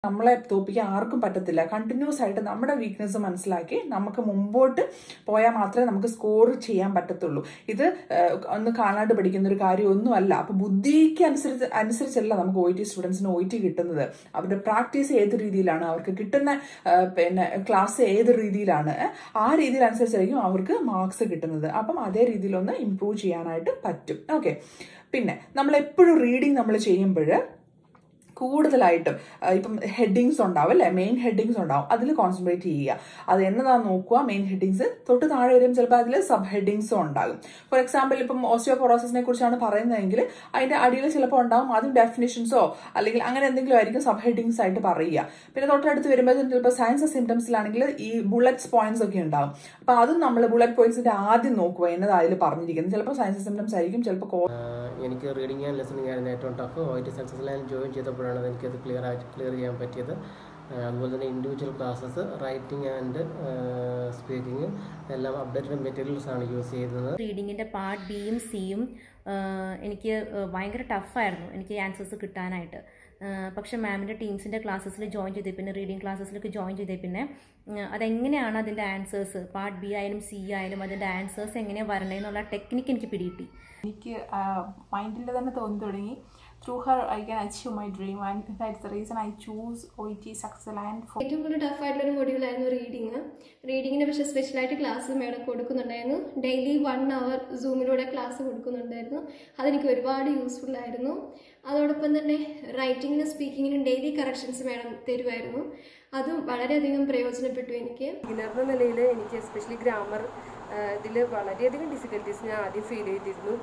നമ്മളെ തോപ്പിക്കാൻ ആർക്കും പറ്റത്തില്ല കണ്ടിന്യൂസ് ആയിട്ട് നമ്മുടെ വീക്ക്നെസ് മനസ്സിലാക്കി നമുക്ക് മുമ്പോട്ട് പോയാൽ മാത്രമേ നമുക്ക് സ്കോർ ചെയ്യാൻ പറ്റത്തുള്ളൂ ഇത് ഏഹ്, ഒന്ന് കാണാണ്ട് പഠിക്കുന്ന ഒരു കാര്യമൊന്നുമല്ല അപ്പൊ ബുദ്ധിക്ക് അനുസരിച്ച് അനുസരിച്ചല്ല നമുക്ക് ഒ ടി സ്റ്റുഡൻസിന് ഒ ടി കിട്ടുന്നത് അവരുടെ പ്രാക്ടീസ് ഏത് രീതിയിലാണ് അവർക്ക് കിട്ടുന്ന ഏഹ്, പിന്നെ ക്ലാസ് ഏത് രീതിയിലാണ് ഏഹ്, ആ രീതിയിൽ അനുസരിച്ചായിരിക്കും അവർക്ക് മാർക്സ് കിട്ടുന്നത് അപ്പം അതേ രീതിയിലൊന്ന് ഇമ്പ്രൂവ് ചെയ്യാനായിട്ട് പറ്റും ഓക്കെ പിന്നെ നമ്മൾ എപ്പോഴും റീഡിങ് നമ്മൾ ചെയ്യുമ്പോൾ കൂടുതലായിട്ടും ആ, ഇപ്പം ഹെഡിങ്സ് ഉണ്ടാവും അല്ലെ മെയിൻ ഹെഡിങ്സ് ഉണ്ടാവും അതിൽ കോൺസെൻട്രേറ്റ് ചെയ്യുക അത് എന്നതാന്ന് നോക്കുക മെയിൻ ഹെഡിങ്സ് തൊട്ട് താഴെ വരും ചിലപ്പോൾ അതിൽ സബ് ഹെഡിങ്സും ഉണ്ടാകും ഫോർ എക്സാമ്പിൾ ഇപ്പം ഓസ്റ്റിയോപൊറോസിനെ കുറിച്ചാണ് പറയുന്നതെങ്കിൽ അതിന്റെ അടിയിൽ ചിലപ്പോൾ ഉണ്ടാവും ആദ്യം ഡെഫിനിഷൻസോ അല്ലെങ്കിൽ അങ്ങനെ എന്തെങ്കിലും ആയിരിക്കും സബ് ഹെഡിങ്സ് ആയിട്ട് പറയുക പിന്നെ തൊട്ടടുത്ത് വരുമ്പോൾ ചിലപ്പോൾ സയൻസ് സിംറ്റംസിലാണെങ്കിൽ ഈ ബുള്ളറ്റ്സ് പോയിന്റ്സ് ഒക്കെ ഉണ്ടാവും അപ്പൊ അതും നമ്മൾ ബുള്ളറ്റ് പോയിന്റ്സിന്റെ ആദ്യം നോക്കുക എന്നതാ അതിൽ പറഞ്ഞിരിക്കുന്നത് ചിലപ്പോൾ സയൻസ് സിംറ്റംസ് ആയിരിക്കും ചിലപ്പോൾ ആഹ് എനിക്ക് റീഡിങ് ആൻഡ് ലിസണിങ് ആയിരുന്നു ഏറ്റവും tough O T success line join ചെയ്തപ്പോഴാണ് എനിക്കത് ക്ലിയർ ആയിട്ട് ക്ലിയർ ചെയ്യാൻ പറ്റിയത് ആഹ് അതുപോലെ തന്നെ individual classes writing and speaking എല്ലാം അപ്ഡേറ്റഡ് മെറ്റീരിയൽസ് ആണ് യൂസ് ചെയ്യുന്നത് റീഡിങ്ങിൻ്റെ പാർട്ട് ബിയും സിയും എനിക്ക് ആ, ഭയങ്കര ടഫായിരുന്നു എനിക്ക് ആൻസേഴ്സ് കിട്ടാനായിട്ട് ആ, പക്ഷെ മാമിൻ്റെ ടീംസിൻ്റെ ക്ലാസ്സസിൽ ജോയിൻ ചെയ്തേ പിന്നെ റീഡിങ് ക്ലാസ്സസിലേക്ക് ജോയിൻ ചെയ്തേ പിന്നെ ആ, അതെങ്ങനെയാണ് അതിൻ്റെ ആൻസേഴ്സ് പാർട്ട് ബി ആയാലും സി ആയാലും അതിൻ്റെ ആൻസേഴ്സ് എങ്ങനെയാണ് വരണേന്നുള്ള ടെക്നിക്ക് എനിക്ക് പിടികിട്ടി എനിക്ക് മൈൻഡിൽ തന്നെ തോന്നി തുടങ്ങി through her I can achieve my dream and that's the reason I choose O T success and for ഏറ്റവും കൂടുതൽ ടഫ് ആയിട്ടുള്ള ഒരു മൊഡ്യൂളായിരുന്നു റീഡിങ് റീഡിങ്ങിന് പക്ഷേ സ്പെഷ്യലായിട്ട് ക്ലാസ് മേഡം കൊടുക്കുന്നുണ്ടായിരുന്നു ഡെയിലി വൺ അവർ സൂമിലൂടെ ക്ലാസ് കൊടുക്കുന്നുണ്ടായിരുന്നു അതെനിക്ക് ഒരുപാട് യൂസ്ഫുൾ ആയിരുന്നു അതോടൊപ്പം തന്നെ റൈറ്റിങ്ങിനും സ്പീക്കിങ്ങിനും ഡെയിലി കറക്ഷൻസ് മേഡം തരുമായിരുന്നു അതും വളരെയധികം പ്രയോജനപ്പെട്ടു എനിക്ക് ബിഗിനർ എന്ന നിലയിൽ എനിക്ക് എസ്പെഷ്യലി ഗ്രാമർ ഇതിൽ വളരെയധികം ഡിഫിക്കൽട്ടീസ് ഞാൻ ആദ്യം ഫീൽ ചെയ്തിരുന്നു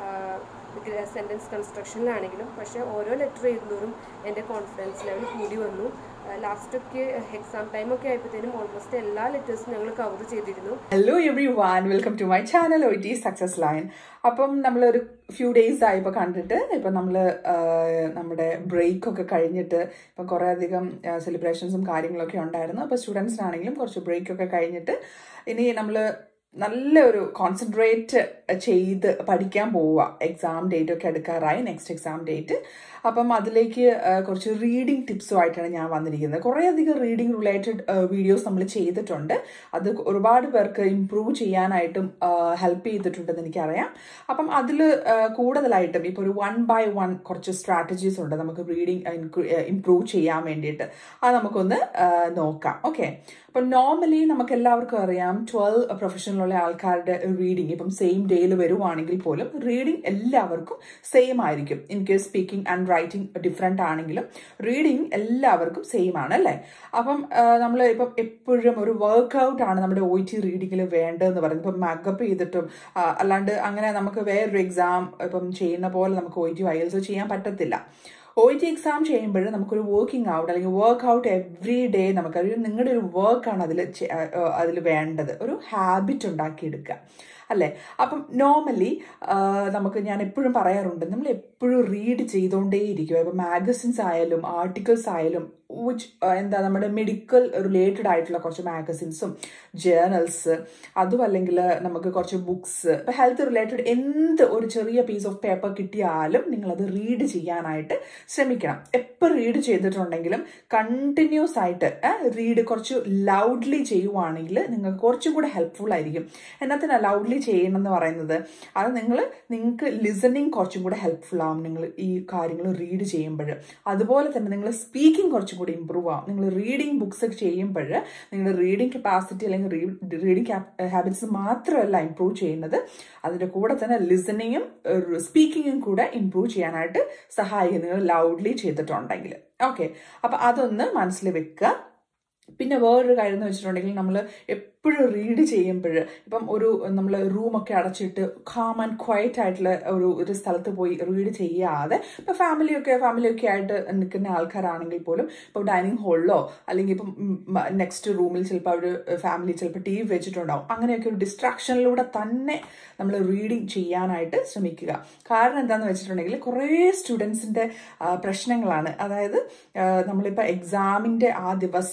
സെൻറ്റൻസ് കൺസ്ട്രക്ഷനിലാണെങ്കിലും പക്ഷേ ഓരോ ലെറ്റർ എഴുതുന്നതും എൻ്റെ കോൺഫിഡൻസ് ലെവൽ കൂടി വന്നു ലാസ്റ്റൊക്കെ എക്സാം ടൈമൊക്കെ ആയപ്പോഴത്തേനും ഓൾമോസ്റ്റ് എല്ലാ ലെറ്റേഴ്സും ഞങ്ങൾ കവർ ചെയ്തിരുന്നു hello everyone welcome to my channel O T success line അപ്പം നമ്മളൊരു ഫ്യൂ ഡേയ്സ് ആയി ഇപ്പോൾ കണ്ടിട്ട് ഇപ്പം നമ്മൾ നമ്മുടെ ബ്രേക്ക് ഒക്കെ കഴിഞ്ഞിട്ട് ഇപ്പം കുറേ അധികം സെലിബ്രേഷൻസും കാര്യങ്ങളൊക്കെ ഉണ്ടായിരുന്നു അപ്പോൾ സ്റ്റുഡൻസിനാണെങ്കിലും കുറച്ച് ബ്രേക്ക് ഒക്കെ കഴിഞ്ഞിട്ട് ഇനി നമ്മൾ നല്ലൊരു കോൺസെൻട്രേറ്റ് ചെയ്ത് പഠിക്കാൻ പോവുക എക്സാം ഡേറ്റ് ഒക്കെ എടുക്കാറായി നെക്സ്റ്റ് എക്സാം ഡേറ്റ് അപ്പം അതിലേക്ക് ആ, കുറച്ച് റീഡിംഗ് ടിപ്സുമായിട്ടാണ് ഞാൻ വന്നിരിക്കുന്നത് കുറേയധികം റീഡിംഗ് റിലേറ്റഡ് വീഡിയോസ് നമ്മൾ ചെയ്തിട്ടുണ്ട് അത് ഒരുപാട് പേർക്ക് ഇമ്പ്രൂവ് ചെയ്യാനായിട്ടും ഹെൽപ്പ് ചെയ്തിട്ടുണ്ടെന്ന് എനിക്കറിയാം അപ്പം അതിൽ കൂടുതലായിട്ടും ഇപ്പോൾ ഒരു വൺ ബൈ വൺ കുറച്ച് സ്ട്രാറ്റജീസ് ഉണ്ട് നമുക്ക് റീഡിംഗ് ഇമ്പ്രൂവ് ചെയ്യാൻ വേണ്ടിയിട്ട് അത് നമുക്കൊന്ന് ആ, നോക്കാം ഓക്കെ അപ്പം നോർമലി നമുക്ക് എല്ലാവർക്കും അറിയാം ട്വൽവ് പ്രൊഫഷനിലുള്ള ആൾക്കാരുടെ റീഡിംഗ് ഇപ്പം സെയിം ഡേയിൽ വരുവാണെങ്കിൽ പോലും റീഡിംഗ് എല്ലാവർക്കും സെയിം ആയിരിക്കും in case speaking and writing different ആണെങ്കിലും റീഡിംഗ് എല്ലാവർക്കും സെയിം ആണ് അല്ലേ അപ്പം നമ്മൾ ഇപ്പം എപ്പോഴും ഒരു വർക്ക്ഔട്ട് ആണ് നമ്മുടെ ഒ ടി റീഡിങ്ങിൽ വേണ്ടതെന്ന് പറയുന്നത് ഇപ്പം മാക്കപ്പ് ചെയ്തിട്ടും ആ, അല്ലാണ്ട് അങ്ങനെ നമുക്ക് വേറൊരു എക്സാം ഇപ്പം ചെയ്യുന്ന പോലെ നമുക്ക് ഒ ടി ഐൽസ് ചെയ്യാൻ പറ്റത്തില്ല ഒ ടി എക്സാം ചെയ്യുമ്പോൾ നമുക്കൊരു വർക്കിംഗ് ഔട്ട് അല്ലെങ്കിൽ വർക്ക് ഔട്ട് എവറി ഡേ നമുക്ക് ഒരു നിങ്ങളുടെ ഒരു വർക്കാണ് അതിൽ അതിൽ വേണ്ടത് ഒരു ഹാബിറ്റ് ഉണ്ടാക്കിയെടുക്കുക അല്ലേ അപ്പം നോർമലി നമുക്ക് ഞാൻ എപ്പോഴും പറയാറുണ്ട് നമ്മൾ എപ്പോഴും റീഡ് ചെയ്തുകൊണ്ടേയിരിക്കും ഇപ്പം മാഗസിൻസ് ആയാലും ആർട്ടിക്കിൾസ് ആയാലും which, ആ, എന്താ നമ്മുടെ മെഡിക്കൽ റിലേറ്റഡ് ആയിട്ടുള്ള കുറച്ച് മാഗസിൻസും ജേർണൽസ് അതും അല്ലെങ്കിൽ നമുക്ക് കുറച്ച് ബുക്സ് ഇപ്പം ഹെൽത്ത് റിലേറ്റഡ് എന്ത് ഒരു ചെറിയ പീസ് ഓഫ് പേപ്പർ കിട്ടിയാലും നിങ്ങളത് റീഡ് ചെയ്യാനായിട്ട് ശ്രമിക്കണം എപ്പോൾ റീഡ് ചെയ്തിട്ടുണ്ടെങ്കിലും കണ്ടിന്യൂസ് ആയിട്ട് റീഡ് കുറച്ച് ലൗഡ്ലി ചെയ്യുവാണെങ്കിൽ നിങ്ങൾക്ക് കുറച്ചും കൂടെ ഹെൽപ്ഫുൾ ആയിരിക്കും എന്നത്തിനാ ലൗഡ്ലി ചെയ്യണം എന്ന് പറയുന്നത് അത് നിങ്ങൾ നിങ്ങൾക്ക് ലിസണിങ് കുറച്ചും കൂടെ ഹെൽപ്ഫുൾ ആവും നിങ്ങൾ ഈ കാര്യങ്ങൾ റീഡ് ചെയ്യുമ്പോൾ അതുപോലെ തന്നെ നിങ്ങൾ സ്പീക്കിംഗ് കുറച്ചും കൂടി ഇമ്പ്രൂവ് ആവും നിങ്ങൾ റീഡിംഗ് ബുക്സ് ഒക്കെ ചെയ്യുമ്പോൾ നിങ്ങളുടെ റീഡിംഗ് കപ്പാസിറ്റി അല്ലെങ്കിൽ റീഡിംഗ് ഹാബിറ്റ്സ് മാത്രമല്ല ഇമ്പ്രൂവ് ചെയ്യുന്നത് അതിൻ്റെ കൂടെ തന്നെ ലിസണിങ്ങും സ്പീക്കിങ്ങും കൂടെ ഇമ്പ്രൂവ് ചെയ്യാനായിട്ട് സഹായിക്കും നിങ്ങൾ ലൗഡ്ലി ചെയ്തിട്ടുണ്ടെങ്കിൽ ഓക്കെ അപ്പം അതൊന്ന് മനസ്സിൽ വെക്കുക പിന്നെ വേറൊരു കാര്യം എന്ന് വെച്ചിട്ടുണ്ടെങ്കിൽ നമ്മൾ എപ്പോഴും റീഡ് ചെയ്യുമ്പോൾ ഇപ്പം ഒരു നമ്മൾ റൂമൊക്കെ അടച്ചിട്ട് കാം ആൻഡ് ക്വയറ്റ് ആയിട്ടുള്ള ഒരു ഒരു സ്ഥലത്ത് പോയി റീഡ് ചെയ്യാതെ ഇപ്പം ഫാമിലിയൊക്കെ ഫാമിലിയൊക്കെ ആയിട്ട് നിൽക്കുന്ന ആൾക്കാരാണെങ്കിൽ പോലും ഇപ്പോൾ ഡൈനിങ് ഹാളിലോ അല്ലെങ്കിൽ ഇപ്പം നെക്സ്റ്റ് റൂമിൽ ചിലപ്പോൾ അവർ ഫാമിലി ചിലപ്പോൾ ടി വി വെച്ചിട്ടുണ്ടാവും അങ്ങനെയൊക്കെ ഒരു ഡിസ്ട്രാക്ഷനിലൂടെ തന്നെ നമ്മൾ റീഡിങ് ചെയ്യാനായിട്ട് ശ്രമിക്കുക കാരണം എന്താണെന്ന് വെച്ചിട്ടുണ്ടെങ്കിൽ കുറേ സ്റ്റുഡൻസിൻ്റെ പ്രശ്നങ്ങളാണ് അതായത് ആ, നമ്മളിപ്പോൾ എക്സാമിൻ്റെ ആ ദിവസം അവിടെ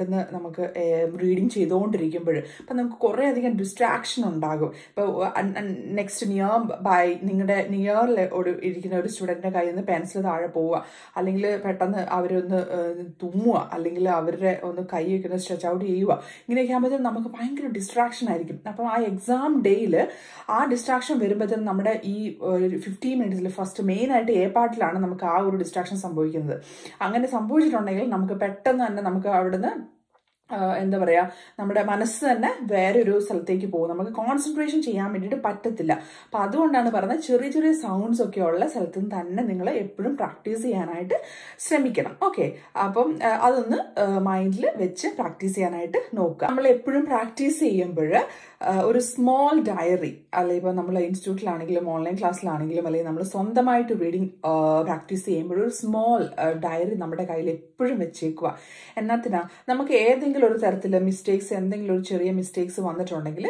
ഇരുന്ന് നമുക്ക് റീഡിങ് ചെയ്തുകൊണ്ടിരിക്കുമ്പോൾ ഇപ്പം നമുക്ക് കുറേ അധികം ഡിസ്ട്രാക്ഷൻ ഉണ്ടാകും ഇപ്പോൾ നെക്സ്റ്റ് നിയർ ബൈ നിങ്ങളുടെ നിയറിൽ ഒരു ഇരിക്കുന്ന ഒരു സ്റ്റുഡൻറ്റിൻ്റെ കയ്യിൽ നിന്ന് പെൻസിൽ താഴെ പോവുക അല്ലെങ്കിൽ പെട്ടെന്ന് അവരൊന്ന് ഏഹ്, തുമ്മുക അല്ലെങ്കിൽ അവരുടെ ഒന്ന് കൈ വയ്ക്കുന്ന സ്ട്രെച്ച് ഔട്ട് ചെയ്യുക ഇങ്ങനെയൊക്കെ ആകുമ്പോഴത്തേക്കും നമുക്ക് ഭയങ്കര ഡിസ്ട്രാക്ഷൻ ആയിരിക്കും അപ്പം ആ എക്സാം ഡേയിൽ ആ ഡിസ്ട്രാക്ഷൻ വരുമ്പോഴത്തേക്കും നമ്മുടെ ഈ ഫിഫ്റ്റീൻ മിനിറ്റ്സിൽ ഫസ്റ്റ് മെയിൻ ആയിട്ട് എ പാർട്ടിലാണ് നമുക്ക് ആ ഒരു ഡിസ്ട്രാക്ഷൻ സംഭവിക്കുന്നത് അങ്ങനെ സംഭവിച്ചിട്ടുണ്ടെങ്കിൽ നമുക്ക് പെട്ടെന്ന് തന്നെ നമുക്ക് അവിടുന്ന് ആഹ് എന്താ പറയാ നമ്മുടെ മനസ്സ് തന്നെ വേറൊരു സ്ഥലത്തേക്ക് പോകും നമുക്ക് കോൺസെൻട്രേഷൻ ചെയ്യാൻ വേണ്ടിയിട്ട് പറ്റത്തില്ല അപ്പൊ അതുകൊണ്ടാണ് പറയുന്നത് ചെറിയ ചെറിയ സൗണ്ട്സ് ഒക്കെ ഉള്ള സ്ഥലത്ത് നിന്ന് തന്നെ നിങ്ങൾ എപ്പോഴും പ്രാക്ടീസ് ചെയ്യാനായിട്ട് ശ്രമിക്കണം ഓക്കെ അപ്പം ആഹ് അതൊന്ന് മൈൻഡിൽ വെച്ച് പ്രാക്ടീസ് ചെയ്യാനായിട്ട് നോക്കുക നമ്മൾ എപ്പോഴും പ്രാക്ടീസ് ചെയ്യുമ്പോൾ ഒരു സ്മോൾ ഡയറി അല്ലെങ്കിൽ ഇപ്പോൾ നമ്മൾ ഇൻസ്റ്റിറ്റ്യൂട്ടിലാണെങ്കിലും ഓൺലൈൻ ക്ലാസ്സിലാണെങ്കിലും അല്ലെങ്കിൽ നമ്മൾ സ്വന്തമായിട്ട് റീഡിങ് പ്രാക്ടീസ് ചെയ്യുമ്പോൾ ഒരു സ്മോൾ ഡയറി നമ്മുടെ കയ്യിൽ എപ്പോഴും വെച്ചേക്കുക എന്നത്തിനാ നമുക്ക് ഏതെങ്കിലും ഒരു തരത്തിൽ മിസ്റ്റേക്സ് എന്തെങ്കിലും ഒരു ചെറിയ മിസ്റ്റേക്സ് വന്നിട്ടുണ്ടെങ്കിൽ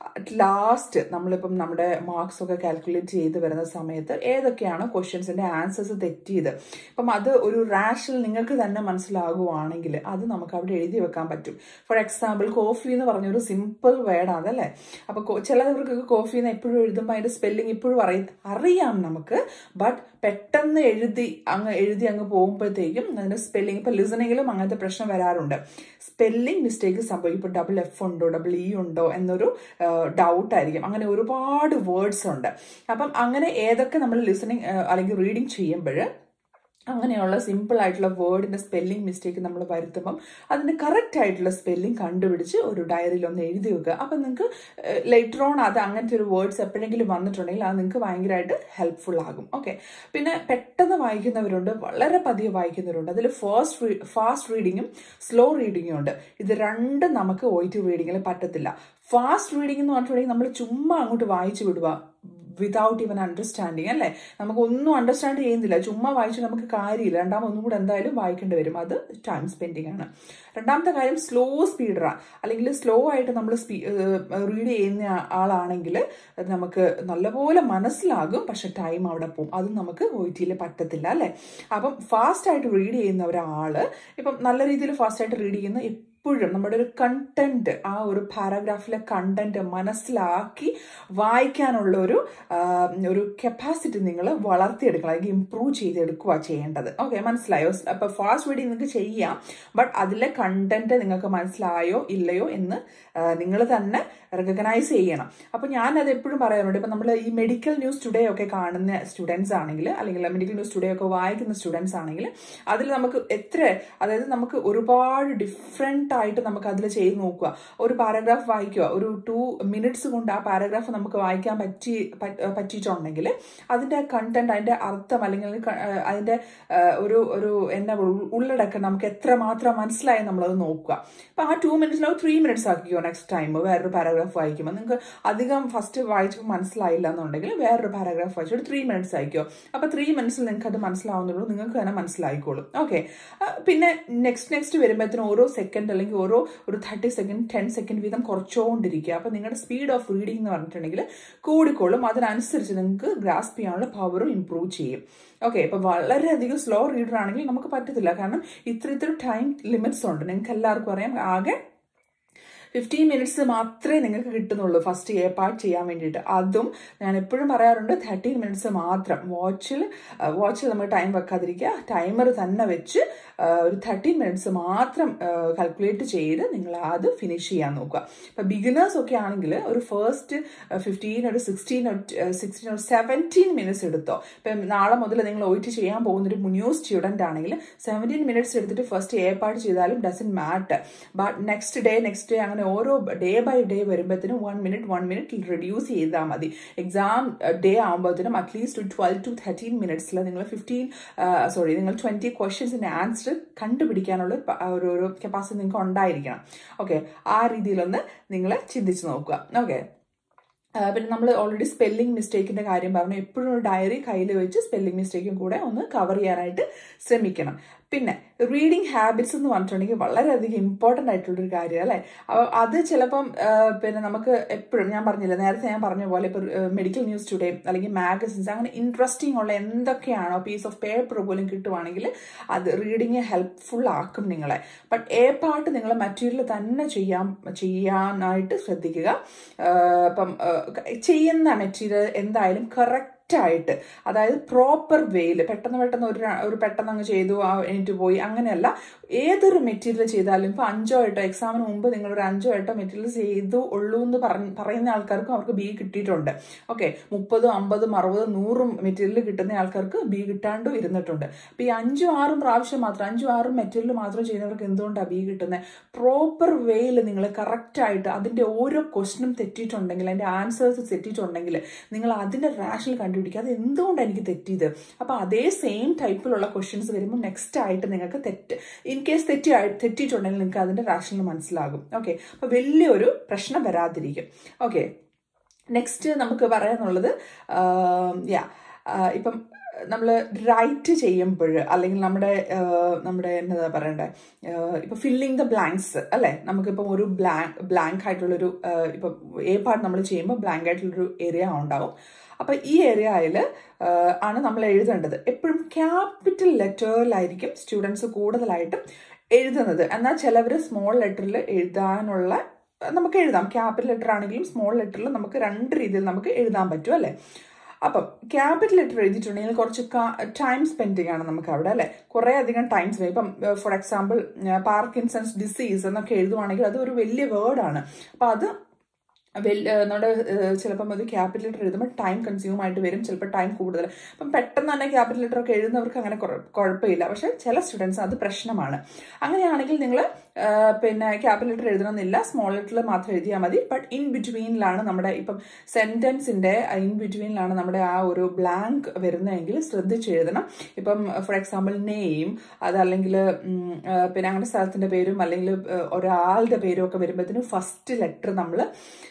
ലാസ്റ്റ് നമ്മളിപ്പം നമ്മുടെ മാർക്സ് ഒക്കെ കാൽക്കുലേറ്റ് ചെയ്ത് വരുന്ന സമയത്ത് ഏതൊക്കെയാണ് ക്വസ്റ്റ്യൻസിന്റെ ആൻസേഴ്സ് തെറ്റിയത് അപ്പം അത് ഒരു റാഷൽ നിങ്ങൾക്ക് തന്നെ മനസ്സിലാകുവാണെങ്കിൽ അത് നമുക്ക് അവിടെ എഴുതി വെക്കാൻ പറ്റും ഫോർ എക്സാമ്പിൾ കോഫി എന്ന് പറഞ്ഞൊരു സിമ്പിൾ വേർഡാണ് അതല്ലേ അപ്പൊ കൊ- ചിലവർക്കൊക്കെ കോഫി എന്ന് എപ്പോഴും എഴുതുമ്പോൾ അതിന്റെ സ്പെല്ലിംഗ് ഇപ്പോഴും അറിയ അറിയാം നമുക്ക് ബട്ട് പെട്ടെന്ന് എഴുതി അങ്ങ് എഴുതി അങ്ങ് പോകുമ്പോഴത്തേക്കും അതിന്റെ സ്പെല്ലിംഗ് ഇപ്പൊ ലിസണിങ്ങിലും അങ്ങനത്തെ പ്രശ്നം വരാറുണ്ട് സ്പെല്ലിംഗ് മിസ്റ്റേക്ക് സംഭവിക്കും ഇപ്പൊ ഡബിൾ എഫ് ഉണ്ടോ ഡബിൾ ഇ ഉണ്ടോ എന്നൊരു ഡൗട്ട് ആയിരിക്കും അങ്ങനെ ഒരുപാട് വേർഡ്സ് ഉണ്ട് അപ്പം അങ്ങനെ ഏതൊക്കെ നമ്മൾ ലിസണിങ് അല്ലെങ്കിൽ റീഡിങ് ചെയ്യുമ്പോൾ അങ്ങനെയുള്ള സിമ്പിൾ ആയിട്ടുള്ള വേർഡിന്റെ സ്പെല്ലിംഗ് മിസ്റ്റേക്ക് നമ്മൾ വരുത്തുമ്പം അതിന്റെ കറക്റ്റ് ആയിട്ടുള്ള സ്പെല്ലിംഗ് കണ്ടുപിടിച്ച് ഒരു ഡയറിയിൽ ഒന്ന് എഴുതി വെക്കുക അപ്പം നിങ്ങൾക്ക് ലേറ്റർ ഓൺ അത് അങ്ങനത്തെ ഒരു വേർഡ്സ് എപ്പോഴെങ്കിലും വന്നിട്ടുണ്ടെങ്കിൽ അത് നിങ്ങൾക്ക് ഭയങ്കരമായിട്ട് ഹെൽപ്ഫുൾ ആകും ഓക്കെ പിന്നെ പെട്ടെന്ന് വായിക്കുന്നവരുണ്ട് വളരെ പതിയെ വായിക്കുന്നവരുണ്ട് അതിൽ ഫാസ്റ്റ് ഫാസ്റ്റ് റീഡിങ്ങും സ്ലോ റീഡിങ്ങും ഉണ്ട് ഇത് രണ്ടും നമുക്ക് ഒ ടി റീഡിങ്ങിൽ പറ്റത്തില്ല ഫാസ്റ്റ് റീഡിംഗ് എന്ന് പറഞ്ഞിട്ടുണ്ടെങ്കിൽ നമ്മൾ ചുമ്മാ അങ്ങോട്ട് വായിച്ചു വിടുക വിതൗട്ട് ഈവൻ അണ്ടർസ്റ്റാൻഡിങ് അല്ലേ നമുക്ക് ഒന്നും അണ്ടർസ്റ്റാൻഡ് ചെയ്യുന്നില്ല ചുമ്മാ വായിച്ച് നമുക്ക് കാര്യമില്ല രണ്ടാമത് ഒന്നും കൂടെ എന്തായാലും വായിക്കേണ്ടി വരും അത് ടൈം സ്പെൻഡിങ് ആണ് രണ്ടാമത്തെ കാര്യം സ്ലോ സ്പീഡറാണ് അല്ലെങ്കിൽ സ്ലോ ആയിട്ട് നമ്മൾ റീഡ് ചെയ്യുന്ന ആളാണെങ്കിൽ അത് നമുക്ക് നല്ലപോലെ മനസ്സിലാകും പക്ഷെ ടൈം അവിടെ പോകും അത് നമുക്ക് ഒ ടിയിൽ പറ്റത്തില്ല അല്ലേ അപ്പം ഫാസ്റ്റ് ആയിട്ട് റീഡ് ചെയ്യുന്ന ഒരാള് ഇപ്പം നല്ല രീതിയിൽ ഫാസ്റ്റ് ആയിട്ട് റീഡ് ചെയ്യുന്ന എപ്പോഴും നമ്മുടെ ഒരു കണ്ടന്റ് ആ ഒരു പാരാഗ്രാഫിലെ കണ്ടന്റ് മനസ്സിലാക്കി വായിക്കാനുള്ള ഒരു ആ, ഒരു കപ്പാസിറ്റി നിങ്ങൾ വളർത്തിയെടുക്കണം അല്ലെങ്കിൽ ഇമ്പ്രൂവ് ചെയ്തെടുക്കുക ചെയ്യേണ്ടത് ഓക്കെ മനസ്സിലായോ അപ്പൊ ഫാസ്റ്റ് റീഡിങ് നിങ്ങൾക്ക് ചെയ്യാം ബട്ട് അതിലെ കണ്ടന്റ് നിങ്ങൾക്ക് മനസ്സിലായോ ഇല്ലയോ എന്ന് നിങ്ങൾ തന്നെ റെക്കഗ്നൈസ് ചെയ്യണം അപ്പൊ ഞാൻ അത് എപ്പോഴും പറയാറുണ്ട് ഇപ്പൊ നമ്മൾ ഈ മെഡിക്കൽ ന്യൂസ് ടുഡേ ഒക്കെ കാണുന്ന സ്റ്റുഡൻസ് ആണെങ്കിൽ അല്ലെങ്കിൽ മെഡിക്കൽ ന്യൂസ് ടുഡേ ഒക്കെ വായിക്കുന്ന സ്റ്റുഡൻസ് ആണെങ്കിൽ അതിൽ നമുക്ക് എത്ര അതായത് നമുക്ക് ഒരുപാട് ഡിഫറെന്റ് ആയിട്ട് നമുക്ക് അതിൽ ചെയ്ത് നോക്കുക ഒരു പാരഗ്രാഫ് വായിക്കുക ഒരു ടു മിനിറ്റ്സ് കൊണ്ട് ആ പാരഗ്രാഫ് നമുക്ക് വായിക്കാൻ പറ്റി പറ്റ- പറ്റിയിട്ടുണ്ടെങ്കിൽ അതിന്റെ കണ്ടന്റ് അതിന്റെ അർത്ഥം അല്ലെങ്കിൽ ക- ആ, അതിന്റെ ആ, ഒരു ഒരു എന്നാ ഉൾ- ഉള്ളടക്കം നമുക്ക് എത്ര മാത്രം മനസ്സിലായി നമ്മളത് നോക്കുക അപ്പൊ ആ ടു മിനിറ്റ്സിലോ ത്രീ മിനിറ്റ്സ് ആക്കിക്കോ നെക്സ്റ്റ് ടൈം വേറൊരു പാരഗ്രാഫ് വായിക്കുമ്പോൾ നിങ്ങൾക്ക് അധികം ഫസ്റ്റ് വായിച്ചപ്പോൾ മനസ്സിലായില്ല എന്നുണ്ടെങ്കിൽ വേറൊരു പാരഗ്രാഫ് വായിച്ചിട്ട് ത്രീ മിനിറ്റ്സ് ആയിക്കോ അപ്പൊ ത്രീ മിനിറ്റ്സിൽ നിങ്ങൾക്ക് അത് മനസ്സിലാവുന്നുള്ളൂ നിങ്ങൾക്ക് തന്നെ മനസ്സിലായിക്കോളും ഓക്കെ പിന്നെ നെക്സ്റ്റ് നെക്സ്റ്റ് വരുമ്പോഴത്തേനും ഓരോ സെക്കൻഡ് അല്ലെങ്കിൽ ഓരോ ഒരു തേർട്ടി സെക്കൻഡ് ടെൻ സെക്കൻഡ് വീതം കുറച്ചുകൊണ്ടിരിക്കുക അപ്പൊ നിങ്ങളുടെ സ്പീഡ് ഓഫ് റീഡിംഗ് എന്ന് പറഞ്ഞിട്ടുണ്ടെങ്കിൽ കൂടിക്കോളും അതിനനുസരിച്ച് നിങ്ങൾക്ക് ഗ്രാസ്പ് ചെയ്യാനുള്ള പവറും ഇമ്പ്രൂവ് ചെയ്യും ഓക്കെ ഇപ്പൊ വളരെയധികം സ്ലോ റീഡർ ആണെങ്കിൽ നമുക്ക് പറ്റത്തില്ല കാരണം ഇത്ര ഇത്ര ടൈം ലിമിറ്റ്സ് ഉണ്ട് നിങ്ങൾക്ക് എല്ലാവർക്കും അറിയാം ആകെ ഫിഫ്റ്റീൻ മിനിറ്റ്സ് മാത്രമേ നിങ്ങൾക്ക് കിട്ടുന്നുള്ളൂ ഫസ്റ്റ് എ പാർട്ട് ചെയ്യാൻ വേണ്ടിയിട്ട് അതും ഞാൻ എപ്പോഴും പറയാറുണ്ട് തേർട്ടീൻ മിനിറ്റ്സ് മാത്രം വാച്ചിൽ വാച്ചിൽ നമ്മൾ ടൈം വെക്കാതിരിക്കുക ടൈമർ തന്നെ വെച്ച് ആ, ഒരു തേർട്ടീൻ മിനിറ്റ്സ് മാത്രം കാൽക്കുലേറ്റ് ചെയ്ത് നിങ്ങൾ അത് ഫിനിഷ് ചെയ്യാൻ നോക്കുക ഇപ്പം ബിഗിനേഴ്സ് ഒക്കെ ആണെങ്കിൽ ഒരു ഫസ്റ്റ് ഫിഫ്റ്റീൻ ഒരു സിക്സ്റ്റീൻ സിക്സ്റ്റീൻ ഒരു സെവൻറ്റീൻ മിനിറ്റ്സ് എടുത്തോ ഇപ്പം നാളെ മുതൽ നിങ്ങൾ ഒയിറ്റ് ചെയ്യാൻ പോകുന്ന ഒരു ന്യൂ സ്റ്റുഡൻ്റ് ആണെങ്കിൽ സെവൻറ്റീൻ മിനിറ്റ്സ് എടുത്തിട്ട് ഫസ്റ്റ് എ പാർട്ട് ചെയ്താലും doesn't matter but next day next day അങ്ങനെ ഓരോ ഡേ ബൈ ഡേ വരുമ്പോഴത്തേനും one minute one minute reduce ചെയ്താൽ മതി എക്സാം ഡേ ആകുമ്പോഴത്തേനും അറ്റ്ലീസ്റ്റ് ഒരു ട്വൽവ് ടു തേർട്ടീൻ മിനിറ്റ്സിൽ നിങ്ങൾ ഫിഫ്റ്റീൻ സോറി നിങ്ങൾ ട്വൻറ്റി ക്വസ്റ്റ്യൻസിൻ്റെ ആൻസർ കണ്ടുപിടിക്കാനുള്ള ഒരു പ- ഒരു ഒരു കപ്പാസിറ്റി നിങ്ങൾക്ക് ഉണ്ടായിരിക്കണം ഓക്കെ ആ രീതിയിലൊന്ന് നിങ്ങൾ ചിന്തിച്ച് നോക്കുക ഓക്കെ ആ, പിന്നെ നമ്മൾ ഓൾറെഡി സ്പെല്ലിംഗ് മിസ്റ്റേക്കിന്റെ കാര്യം പറഞ്ഞു എപ്പോഴും ഒരു ഡയറി കയ്യിൽ വെച്ച് സ്പെല്ലിംഗ് മിസ്റ്റേക്കും കൂടെ ഒന്ന് കവർ ചെയ്യാനായിട്ട് ശ്രമിക്കണം പിന്നെ റീഡിങ് ഹാബിറ്റ്സ് എന്ന് പറഞ്ഞിട്ടുണ്ടെങ്കിൽ വളരെയധികം ഇമ്പോർട്ടൻ്റ് ആയിട്ടുള്ളൊരു കാര്യം അല്ലേ അപ്പോൾ അത് ചിലപ്പം ആ, പിന്നെ നമുക്ക് എപ്പോഴും ഞാൻ പറഞ്ഞില്ല നേരത്തെ ഞാൻ പറഞ്ഞ പോലെ ഇപ്പോൾ മെഡിക്കൽ ന്യൂസ് ടുഡേ അല്ലെങ്കിൽ മാഗസിൻസ് അങ്ങനെ ഇൻട്രസ്റ്റിംഗ് ഉള്ള എന്തൊക്കെയാണോ പീസ് ഓഫ് പേപ്പർ പോലും കിട്ടുവാണെങ്കിൽ അത് റീഡിങ് ഹെൽപ്ഫുൾ ആക്കും നിങ്ങളെ ബട്ട് ഏ പാർട്ട് നിങ്ങൾ മെറ്റീരിയൽ തന്നെ ചെയ്യാൻ ചെയ്യാനായിട്ട് ശ്രദ്ധിക്കുക ആ, ഇപ്പം ആ, ചെയ്യുന്ന മെറ്റീരിയൽ എന്തായാലും കറക്റ്റ് ആയിട്ട് അതായത് പ്രോപ്പർ വേയിൽ പെട്ടെന്ന് പെട്ടെന്ന് ഒരു ര- ഒരു പെട്ടെന്ന് അങ്ങ് ചെയ്തു ആ എണീറ്റ് പോയി അങ്ങനെയല്ല ഏതൊരു മെറ്റീരിയൽ ചെയ്താലും ഇപ്പൊ അഞ്ചോ എട്ടോ എക്സാമിന് മുമ്പ് നിങ്ങൾ ഒരു അഞ്ചോ എട്ടോ മെറ്റീരിയൽ ചെയ്തു ഉള്ളൂ എന്ന് പറഞ്ഞ് പറയുന്ന ആൾക്കാർക്കും അവർക്ക് ബി കിട്ടിയിട്ടുണ്ട് ഓക്കെ മുപ്പതും അമ്പതും അറുപതും നൂറും മെറ്റീരിയൽ കിട്ടുന്ന ആൾക്കാർക്ക് ബി കിട്ടാണ്ടും ഇരുന്നിട്ടുണ്ട് അപ്പൊ ഈ അഞ്ചും ആറും പ്രാവശ്യം മാത്രം അഞ്ചും ആറും മെറ്റീരിയൽ മാത്രം ചെയ്യുന്നവർക്ക് എന്തുകൊണ്ടാണ് ബി കിട്ടുന്നത് പ്രോപ്പർ വേയിൽ നിങ്ങൾ കറക്റ്റ് ആയിട്ട് അതിന്റെ ഓരോ ക്വസ്റ്റനും തെറ്റിയിട്ടുണ്ടെങ്കിൽ അതിന്റെ ആൻസേഴ്സ് തെറ്റിയിട്ടുണ്ടെങ്കിൽ നിങ്ങൾ അതിന്റെ റാഷണൽ കണ്ടുപിടിക്കുക അത് എന്തുകൊണ്ടാണ് എനിക്ക് തെറ്റിയത് അപ്പൊ അതേ സെയിം ടൈപ്പിലുള്ള ക്വസ്റ്റ്യൻസ് വരുമ്പോൾ നെക്സ്റ്റ് ആയിട്ട് നിങ്ങൾക്ക് തെറ്റ് ഇൻ കേസ് തെറ്റി തെറ്റിയിട്ടുണ്ടെങ്കിൽ നിങ്ങൾക്ക് അതിന്റെ റാഷണൽ മനസ്സിലാകും ഓക്കെ അപ്പൊ വലിയൊരു പ്രശ്നം വരാതിരിക്കും ഓക്കെ നെക്സ്റ്റ് നമുക്ക് പറയാനുള്ളത് യാ ഇപ്പം നമ്മൾ റൈറ്റ് ചെയ്യുമ്പോൾ അല്ലെങ്കിൽ നമ്മുടെ ആ, നമ്മുടെ എന്നതാ പറയണ്ടേ ഇപ്പൊ ഫില്ലിങ് ദ ബ്ലാങ്ക്സ് അല്ലെ നമുക്കിപ്പം ഒരു ബ്ലാങ്ക് ബ്ലാങ്ക് ആയിട്ടുള്ളൊരു ആ, ഇപ്പം എ പാർട്ട് നമ്മൾ ചെയ്യുമ്പോൾ ബ്ലാങ്ക് ആയിട്ടുള്ളൊരു ഏരിയ ഉണ്ടാവും അപ്പൊ ഈ ഏരിയയിൽ ആണ് നമ്മൾ എഴുതേണ്ടത് എപ്പോഴും ക്യാപിറ്റൽ ലെറ്ററിലായിരിക്കും സ്റ്റുഡൻസ് കൂടുതലായിട്ടും എഴുതുന്നത് എന്നാൽ ചിലവർ സ്മോൾ ലെറ്ററിൽ എഴുതാനുള്ള നമുക്ക് എഴുതാം ക്യാപിറ്റൽ ലെറ്റർ ആണെങ്കിലും സ്മോൾ ലെറ്ററിൽ നമുക്ക് രണ്ട് രീതിയിൽ നമുക്ക് എഴുതാൻ പറ്റും അല്ലേ അപ്പം ക്യാപിറ്റൽ ലെറ്റർ എഴുതിയിട്ടുണ്ടെങ്കിൽ കുറച്ച് ടൈം സ്പെൻഡിങ് ആണ് നമുക്ക് അവിടെ അല്ലെ കുറെ അധികം ടൈം സ്പെൻഡ് ഇപ്പം ഫോർ എക്സാമ്പിൾ പാർക്കിൻസൺസ് ഡിസീസ് എന്നൊക്കെ എഴുതുവാണെങ്കിൽ അത് ഒരു വലിയ വേർഡാണ് അപ്പൊ അത് വെൽ നമ്മുടെ ചിലപ്പം അത് ക്യാപിറ്റൽ ലെറ്റർ എഴുതുമ്പോൾ ടൈം കൺസ്യൂം ആയിട്ട് വരും ചിലപ്പോൾ ടൈം കൂടുതൽ അപ്പം പെട്ടെന്ന് തന്നെ ക്യാപിറ്റൽ ലെറ്റർ ഒക്കെ എഴുതുന്നവർക്ക് അങ്ങനെ കുഴ- കുഴപ്പമില്ല പക്ഷെ ചില സ്റ്റുഡൻസ് അത് പ്രശ്നമാണ് അങ്ങനെയാണെങ്കിൽ നിങ്ങൾ പിന്നെ ക്യാപിറ്റൽ ലെറ്റർ എഴുതണമെന്നില്ല സ്മോൾ ലെറ്ററിൽ മാത്രം എഴുതിയാൽ മതി ബട്ട് ഇൻ ബിറ്റ്വീനിലാണ് നമ്മുടെ ഇപ്പം സെന്റൻസിന്റെ ഇൻ ബിറ്റ്വീനിലാണ് നമ്മുടെ ആ ഒരു ബ്ലാങ്ക് വരുന്നതെങ്കിൽ ശ്രദ്ധിച്ച് എഴുതണം ഇപ്പം ഫോർ എക്സാമ്പിൾ നെയിം അതല്ലെങ്കിൽ ഉം, ആ, പിന്നെ അങ്ങനെ സ്ഥലത്തിന്റെ പേരും അല്ലെങ്കിൽ ആ, ഒരാളുടെ പേരും ഒക്കെ വരുമ്പോഴത്തേനും ഫസ്റ്റ് ലെറ്റർ നമ്മൾ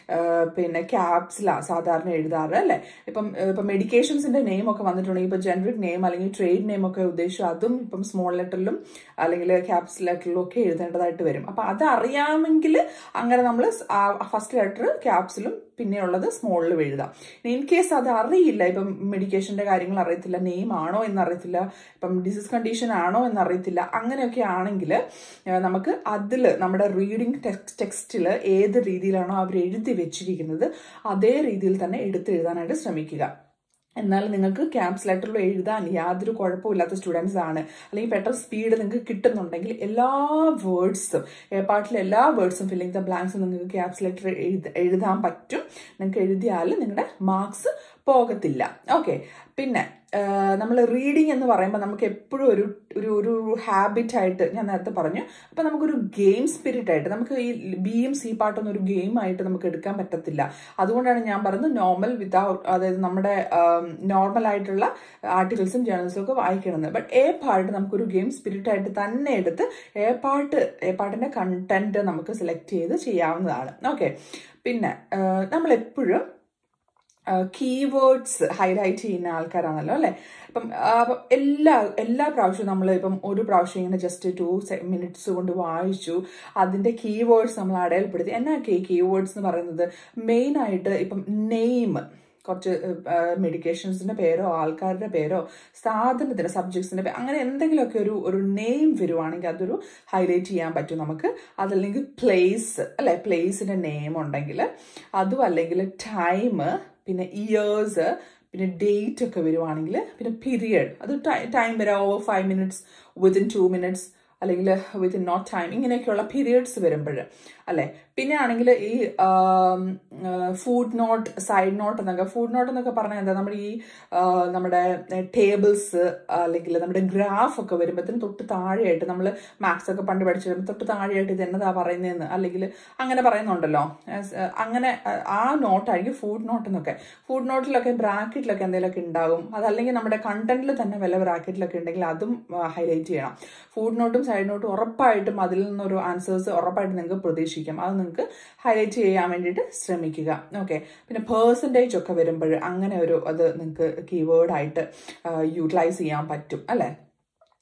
പിന്നെ ക്യാപ്സിലാണ് സാധാരണ എഴുതാറ് അല്ലേ ഇപ്പം ആ, ഇപ്പം മെഡിക്കേഷൻസിന്റെ നെയിം ഒക്കെ വന്നിട്ടുണ്ടെങ്കിൽ ഇപ്പൊ ജനറിക് നെയിം അല്ലെങ്കിൽ ട്രേഡ് നെയിം ഒക്കെ ഉദ്ദേശിച്ചു അതും ഇപ്പം സ്മോൾ ലെറ്ററിലും അല്ലെങ്കിൽ ക്യാപ്സ് ലെറ്ററിലും ഒക്കെ എഴുതേണ്ടതായിട്ട് വരും അപ്പൊ അത് അറിയാമെങ്കിൽ അങ്ങനെ നമ്മൾ ഫസ്റ്റ് ലെറ്റർ ക്യാപ്സിലും പിന്നെയുള്ളത് സ്മോളിലും എഴുതാം ഇൻ കേസ് അത് അറിയില്ല ഇപ്പം മെഡിക്കേഷന്റെ കാര്യങ്ങൾ അറിയത്തില്ല നെയിം ആണോ എന്നറിയത്തില്ല ഇപ്പം ഡിസീസ് കണ്ടീഷൻ ആണോ എന്നറിയത്തില്ല അങ്ങനെയൊക്കെ ആണെങ്കിൽ നമുക്ക് അതിൽ നമ്മുടെ റീഡിംഗ് ടെക്സ്റ്റിൽ ഏത് രീതിയിലാണോ അവർ എഴുതി വെച്ചിരിക്കുന്നത് അതേ രീതിയിൽ തന്നെ എടുത്തെഴുതാനായിട്ട് ശ്രമിക്കുക എന്നാൽ നിങ്ങൾക്ക് ക്യാമ്പ്സ് ലെറ്ററിൽ എഴുതാൻ യാതൊരു കുഴപ്പമില്ലാത്ത സ്റ്റുഡൻസ് ആണ് അല്ലെങ്കിൽ പെട്ടെന്ന് സ്പീഡ് നിങ്ങൾക്ക് കിട്ടുന്നുണ്ടെങ്കിൽ എല്ലാ വേർഡ്സും പാട്ടിലെ എല്ലാ വേർഡ്സും ഫില്ലിംഗ് ദ ബ്ലാങ്ക്സും നിങ്ങൾക്ക് ക്യാപ്സ് ലെറ്റർ എഴുതാൻ പറ്റും നിങ്ങൾക്ക് എഴുതിയാൽ നിങ്ങളുടെ മാർക്സ് പോകത്തില്ല ഓക്കെ പിന്നെ നമ്മൾ റീഡിംഗ് എന്ന് പറയുമ്പോൾ നമുക്ക് എപ്പോഴും ഒരു ഒരു ഒരു ഹാബിറ്റ് ആയിട്ട് ഞാൻ നേരത്തെ പറഞ്ഞു അപ്പം നമുക്കൊരു ഗെയിം സ്പിരിറ്റ് ആയിട്ട് നമുക്ക് ഈ ബിയും സി പാട്ടൊന്നും ഒരു ഗെയിം ആയിട്ട് നമുക്ക് എടുക്കാൻ പറ്റത്തില്ല അതുകൊണ്ടാണ് ഞാൻ പറയുന്നത് നോർമൽ വിതൗട്ട് അതായത് നമ്മുടെ നോർമൽ ആയിട്ടുള്ള ആർട്ടിക്കിൾസും ജേർണൽസും ഒക്കെ വായിക്കണമെന്ന് ബട്ട് എ പാർട്ട് നമുക്കൊരു ഗെയിം സ്പിരിറ്റ് ആയിട്ട് തന്നെ എടുത്ത് എ പാർട്ട് എ പാർട്ടിന്റെ കണ്ടന്റ് നമുക്ക് സെലക്ട് ചെയ്ത് ചെയ്യാവുന്നതാണ് ഓക്കെ പിന്നെ നമ്മൾ എപ്പോഴും കീവേഡ്സ് ഹൈലൈറ്റ് ചെയ്യുന്ന ആൾക്കാരാണല്ലോ അല്ലെ അപ്പം ആ, അപ്പം എല്ലാ എല്ലാ പ്രാവശ്യവും നമ്മൾ ഇപ്പം ഒരു പ്രാവശ്യം ഇങ്ങനെ ജസ്റ്റ് ടു മിനിറ്റ്സ് കൊണ്ട് വായിച്ചു അതിന്റെ കീവേഡ്സ് നമ്മൾ അടയാളപ്പെടുത്തി എന്നാ കീവേഡ്സ് എന്ന് പറയുന്നത് മെയിൻ ആയിട്ട് ഇപ്പം നെയിം കുറച്ച് മെഡിക്കേഷൻസിന്റെ പേരോ ആൾക്കാരുടെ പേരോ സാധനത്തിന്റെ സബ്ജക്ട്സിന്റെ പേര് അങ്ങനെ എന്തെങ്കിലുമൊക്കെ ഒരു ഒരു നെയിം വരുവാണെങ്കിൽ അതൊരു ഹൈലൈറ്റ് ചെയ്യാൻ പറ്റും നമുക്ക് അതല്ലെങ്കിൽ പ്ലേസ് അല്ലെ പ്ലേസിന്റെ നെയിം ഉണ്ടെങ്കിൽ അതും അല്ലെങ്കിൽ ടൈം പിന്നെ ഇയേഴ്സ് പിന്നെ ഡേറ്റ് ഒക്കെ വരുവാണെങ്കിൽ പിന്നെ പീരിയഡ് അത് ടൈം വരാം over five minutes within two minutes അല്ലെങ്കിൽ വിത്തിൻ നോട്ട് ടൈം ഇങ്ങനെയൊക്കെയുള്ള പീരിയഡ്സ് വരുമ്പോൾ അല്ലെ പിന്നെ ആണെങ്കിൽ ഈ ഫുഡ് നോട്ട് സൈഡ് നോട്ട് എന്നൊക്കെ ഫുഡ് നോട്ട് എന്നൊക്കെ പറഞ്ഞാൽ എന്താ നമ്മുടെ ഈ ആ, നമ്മുടെ ടേബിൾസ് അല്ലെങ്കിൽ നമ്മുടെ ഗ്രാഫ് ഒക്കെ വരുമ്പോഴത്തേനും തൊട്ട് താഴെയായിട്ട് നമ്മൾ മാത്സ് ഒക്കെ പണ്ട് പഠിച്ചു വരുമ്പോൾ തൊട്ട് താഴെയായിട്ട് ഇത് എന്നതാ പറയുന്നതെന്ന് അല്ലെങ്കിൽ അങ്ങനെ പറയുന്നുണ്ടല്ലോ As, ആ, അങ്ങനെ ആ, ആ നോട്ടായിരിക്കും ഫുഡ് നോട്ട് എന്നൊക്കെ ഫുഡ് നോട്ടിലൊക്കെ ബ്രാക്കറ്റിലൊക്കെ എന്തെങ്കിലുമൊക്കെ ഉണ്ടാകും അതല്ലെങ്കിൽ നമ്മുടെ കണ്ടന്റിൽ തന്നെ വല്ല ബ്രാക്കറ്റിലൊക്കെ ഉണ്ടെങ്കിൽ അതും ഹൈലൈറ്റ് ചെയ്യണം ഫുഡ് നോട്ടും സൈഡ് നോട്ടും ഉറപ്പായിട്ടും അതിൽ നിന്നൊരു ആൻസേഴ്സ് ഉറപ്പായിട്ട് നിങ്ങൾക്ക് പ്രതീക്ഷിക്കാം അത് നിങ്ങൾക്ക് ഹൈലൈറ്റ് ചെയ്യാൻ വേണ്ടിയിട്ട് ശ്രമിക്കുക ഓക്കെ പിന്നെ പേഴ്സൻറ്റേജ് ഒക്കെ വരുമ്പോൾ അങ്ങനെ ഒരു അത് നിങ്ങൾക്ക് കീവേഡ് ആയിട്ട് യൂട്ടിലൈസ് ചെയ്യാൻ പറ്റും അല്ലേ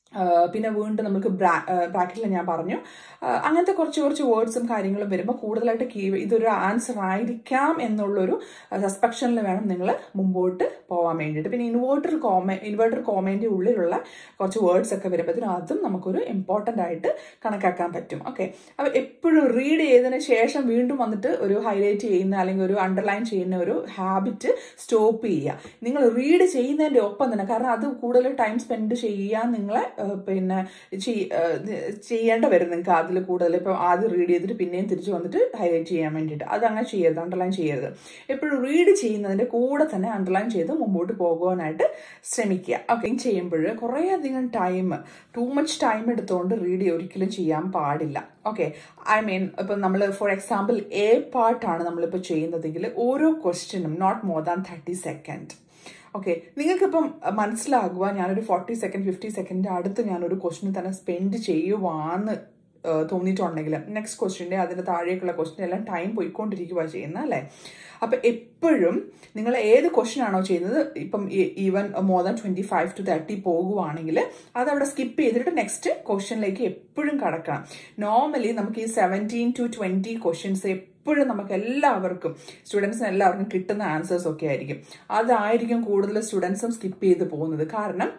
ആ, പിന്നെ വീണ്ടും നമുക്ക് ബ്രാക്കറ്റിൽ ഞാൻ പറഞ്ഞു ആ, അങ്ങനത്തെ കുറച്ച് കുറച്ച് വേർഡ്സും കാര്യങ്ങളും വരുമ്പോൾ കൂടുതലായിട്ട് കീ ഇതൊരു ആൻസർ ആയിരിക്കാം എന്നുള്ളൊരു സസ്പെക്ഷനിൽ വേണം നിങ്ങൾ മുമ്പോട്ട് പോകാൻ വേണ്ടിയിട്ട് പിന്നെ ഇൻവേർട്ടർ കോമ ഇൻവേർട്ടർ കോമേൻ്റെ ഉള്ളിലുള്ള കുറച്ച് വേർഡ്സ് ഒക്കെ വരുമ്പോഴത്തേനും അതും നമുക്കൊരു ഇമ്പോർട്ടൻ്റ് ആയിട്ട് കണക്കാക്കാൻ പറ്റും ഓക്കെ അപ്പോൾ എപ്പോഴും റീഡ് ചെയ്തതിന് ശേഷം വീണ്ടും വന്നിട്ട് ഒരു ഹൈലൈറ്റ് ചെയ്യുന്ന അല്ലെങ്കിൽ ഒരു അണ്ടർലൈൻ ചെയ്യുന്ന ഒരു ഹാബിറ്റ് സ്റ്റോപ്പ് ചെയ്യുക നിങ്ങൾ റീഡ് ചെയ്യുന്നതിൻ്റെ ഒപ്പം തന്നെ കാരണം അത് കൂടുതൽ ടൈം സ്പെൻഡ് ചെയ്യാൻ നിങ്ങളെ ആ, പിന്നെ ചെയ്- ആ, ഇത് ചെയ്യേണ്ട വരും നിങ്ങൾക്ക് അതിൽ കൂടുതൽ ഇപ്പോൾ ആദ്യം റീഡ് ചെയ്തിട്ട് പിന്നെയും തിരിച്ച് വന്നിട്ട് ഹൈലൈറ്റ് ചെയ്യാൻ വേണ്ടിയിട്ട് അത് അങ്ങനെ ചെയ്യരുത് അണ്ടർലൈൻ ചെയ്യരുത് എപ്പോഴും റീഡ് ചെയ്യുന്നതിൻ്റെ കൂടെ തന്നെ അണ്ടർലൈൻ ചെയ്ത് മുമ്പോട്ട് പോകുവാനായിട്ട് ശ്രമിക്കുക ഓക്കെ ചെയ്യുമ്പോൾ കുറേ അധികം ടൈം ടു മച്ച് ടൈം എടുത്തുകൊണ്ട് റീഡ് ഒരിക്കലും ചെയ്യാൻ പാടില്ല ഓക്കെ ഐ മീൻ ഇപ്പം നമ്മൾ ഫോർ എക്സാമ്പിൾ എ പാർട്ടാണ് നമ്മളിപ്പോൾ ചെയ്യുന്നതെങ്കിൽ ഓരോ ക്വസ്റ്റ്യനും not more than thirty second okay നിങ്ങൾക്കിപ്പം മനസ്സിലാകുക ഞാനൊരു ഫോർട്ടി സെക്കൻഡ് ഫിഫ്റ്റി സെക്കൻഡ് അടുത്ത് ഞാനൊരു ക്വസ്റ്റിന് തന്നെ സ്പെൻഡ് ചെയ്യുവാന്ന് ഏഹ് തോന്നിയിട്ടുണ്ടെങ്കിൽ നെക്സ്റ്റ് ക്വസ്റ്റിൻ്റെ അതിൻ്റെ താഴേക്കുള്ള ക്വസ്റ്റ്യൻ എല്ലാം ടൈം പോയിക്കൊണ്ടിരിക്കുക ചെയ്യുന്നത് അല്ലേ അപ്പം എപ്പോഴും നിങ്ങൾ ഏത് ക്വസ്റ്റ്യൻ ആണോ ചെയ്യുന്നത് ഇപ്പം even more than twenty five to thirty പോകുവാണെങ്കിൽ അതവിടെ സ്കിപ്പ് ചെയ്തിട്ട് നെക്സ്റ്റ് ക്വസ്റ്റ്യനിലേക്ക് എപ്പോഴും കടക്കണം നോർമലി നമുക്ക് ഈ സെവൻറ്റീൻ ടു ട്വൻറ്റി ക്വസ്റ്റ്യൻസ് എപ്പോഴും നമുക്ക് എല്ലാവർക്കും സ്റ്റുഡൻസിന് എല്ലാവർക്കും കിട്ടുന്ന ആൻസേഴ്സ് ഒക്കെ ആയിരിക്കും അതായിരിക്കും കൂടുതൽ സ്റ്റുഡൻസും സ്കിപ്പ് ചെയ്ത് പോകുന്നത് കാരണം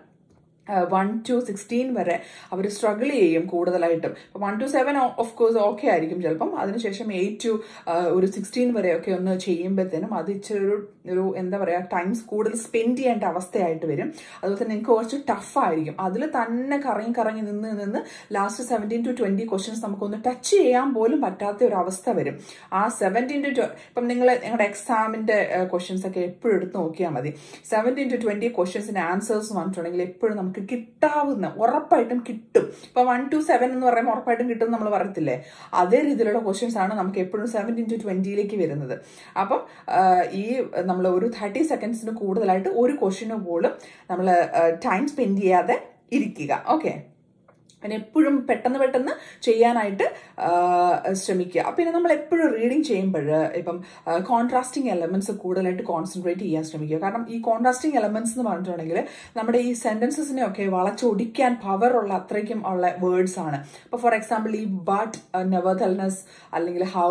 വൺ ടു സിക്സ്റ്റീൻ വരെ അവർ സ്ട്രഗിൾ ചെയ്യും കൂടുതലായിട്ടും one two seven of course okay ആയിരിക്കും ചിലപ്പം അതിനുശേഷം എയ്റ്റ് ടു ഒരു സിക്സ്റ്റീൻ വരെയൊക്കെ ഒന്ന് ചെയ്യുമ്പോഴത്തേനും അത് ഇച്ചിരി ഒരു ഒരു എന്താ പറയുക ടൈംസ് കൂടുതൽ സ്പെൻഡ് ചെയ്യേണ്ട അവസ്ഥയായിട്ട് വരും അതുപോലെ തന്നെ നിങ്ങൾക്ക് കുറച്ച് ടഫായിരിക്കും അതിൽ തന്നെ കറങ്ങി കറങ്ങി നിന്ന് നിന്ന് last seventeen to twenty questions നമുക്കൊന്ന് ടച്ച് ചെയ്യാൻ പോലും പറ്റാത്ത ഒരു അവസ്ഥ വരും ആ സെവൻറ്റീൻ ടു ഇപ്പം നിങ്ങൾ നിങ്ങളുടെ എക്സാമിൻ്റെ ക്വസ്റ്റ്യൻസ് ഒക്കെ എപ്പോഴും എടുത്ത് നോക്കിയാൽ മതി സെവൻറ്റീൻ ടു ട്വൻറ്റി ക്വസ്റ്റ്യൻസിൻ്റെ ആൻസേഴ്സ് വന്നിട്ടുണ്ടെങ്കിൽ എപ്പോഴും നമുക്ക് കിട്ടാവുന്ന ഉറപ്പായിട്ടും കിട്ടും ഇപ്പൊ വൺ ടു സെവൻ എന്ന് പറയുമ്പോൾ ഉറപ്പായിട്ടും കിട്ടും നമ്മൾ പറയത്തില്ലേ അതേ രീതിയിലുള്ള ക്വസ്റ്റ്യൻസ് ആണ് നമുക്ക് എപ്പോഴും സെവൻറ്റീൻ ടു ട്വന്റിയിലേക്ക് വരുന്നത് അപ്പം ആ, ഈ നമ്മൾ ഒരു തേർട്ടി സെക്കൻഡ്സിന് കൂടുതലായിട്ട് ഒരു ക്വസ്റ്റ്യന് പോലും നമ്മൾ ടൈം സ്പെൻഡ് ചെയ്യാതെ ഇരിക്കുക ഓക്കെ പിന്നെ എപ്പോഴും പെട്ടെന്ന് പെട്ടെന്ന് ചെയ്യാനായിട്ട് ആ, ശ്രമിക്കുക പിന്നെ നമ്മൾ എപ്പോഴും റീഡിങ് ചെയ്യുമ്പോൾ ഇപ്പം കോൺട്രാസ്റ്റിംഗ് എലമെന്റ്സ് കൂടുതലായിട്ട് കോൺസെൻട്രേറ്റ് ചെയ്യാൻ ശ്രമിക്കുക കാരണം ഈ കോൺട്രാസ്റ്റിംഗ് എലമെന്റ്സ് എന്ന് പറഞ്ഞിട്ടുണ്ടെങ്കിൽ നമ്മുടെ ഈ സെന്റൻസസിനെ ഒക്കെ വളച്ചൊടിക്കാൻ പവർ ഉള്ള അത്രയ്ക്കും ഉള്ള വേർഡ്സ് ആണ് ഇപ്പോൾ ഫോർ എക്സാമ്പിൾ ഈ ബട്ട് നെവർതൽനെസ് അല്ലെങ്കിൽ ഹൗ